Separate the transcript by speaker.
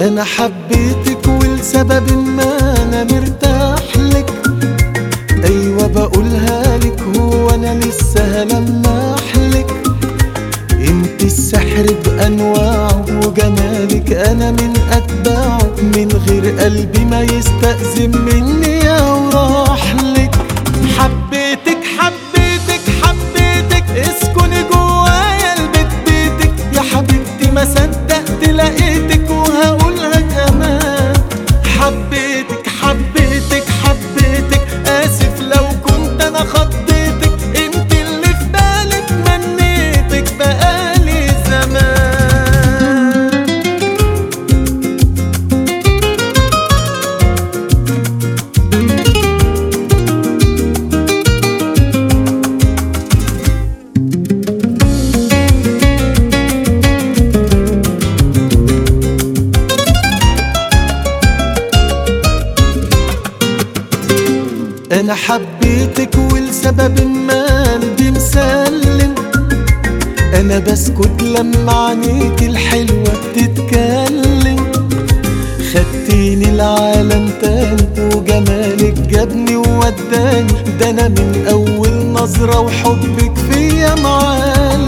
Speaker 1: انا حبيتك ولسبب ما انا مرتاح لك ايوه بقولها لك هو انا لسه هلمح لك انت السحر بانواعه وجمالك انا من اتباعه من غير قلبي ما يستأذن مني او راح لك حبيتك حبيتك حبيتك اسكني جوايا البيت بيتك يا حبيبتي ما صدقت لقيتك وهقولها كمان حبيتك حبيتك حبيتك اسف لو كنت انا خضيتك انت اللي في بالي تمنيتك بقالي زمان انا حبيتك ولسبب ما قلبي مسلم انا بسكت لما عينيك الحلوة بتتكلم خدتيني العالم تاني وجمالك جابني ووداني ده انا من اول نظرة وحبك فيا معلم